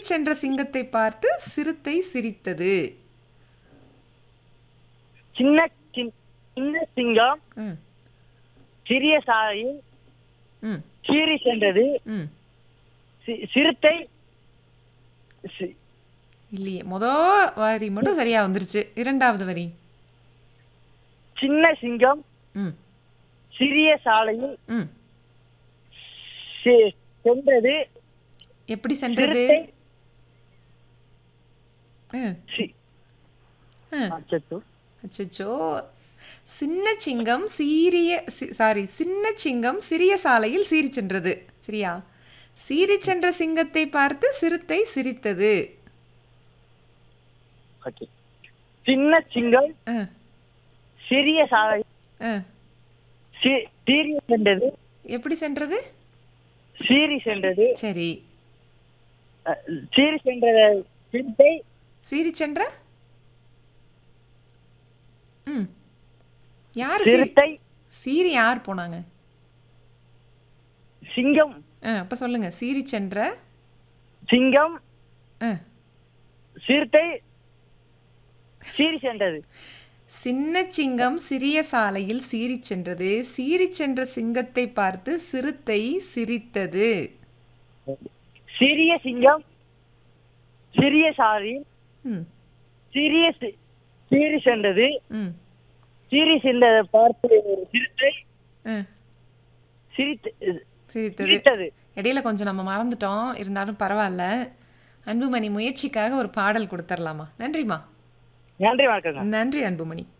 சீறிச் சென்ற சிங்கத்தை பார்த்து சிறுத்தை சிரித்தது சின்ன சின்- சின்ன சிங்கம் ம் சிறிய சாலையில் ம் சீறி சென்றது ம் சி- சிறுத்தை சி- இல்லையே மொத வரி மட்டும் சரியா வந்துருச்சு இரண்டாவது வரி சின்ன சிங்கம் ம் சிறிய சாலையில் ம் செ- சென்றது எப்படி சென்றது சிறுத்தை ம் சி- ம் அச்சச்சோ. அச்சச்சோ சின்ன சிங்கம் சீரிய சாரி சின்ன சிங்கம் சிறிய சாலையில் சீறி சென்றது சரியா சீறி சென்ற சிங்கத்தை பார்த்து சிறுத்தை சிரித்தது ஓகே. சின்ன சிங்கம் ஆ, சிறிய சாலை ஆ. சி- சீறி சென்றது எப்படி சென்றது சீறி சென்றது சரி அஹ், சீறி சென்ற சிறுத்தை சீறி சென்ற ம் யார் சீரி சிறுத்தை சீரி யார் போனாங்க சிங்கம் ஆ அப்போ சொல்லுங்க சீறி சென்ற சிங்கம் ஆ சிறுத்தை சீறி சென்றது சின்ன சிங்கம் சிறிய சாலையில் சீறிச் சென்றது சீறிச் சென்ற சிங்கத்தை பார்த்து சிறுத்தை சிரித்தது சிறிய சிங்கம் சிறிய சாரி ம் சிறிய சி- சீறி சென்றது ம் சீறி சென்றதை பார்த்து ஒரு சிறுத்தை ஆ சிரித்து சிரித்தது சிரித்தது இடையில கொஞ்சம் நம்ம மறந்துட்டோம் இருந்தாலும் பரவாயில்ல அன்புமணி முயற்சிக்காக ஒரு பாடல் கொடுத்துர்லாமா நன்றிம்மா நன்றி வணக்கங்க நன்றி அன்புமணி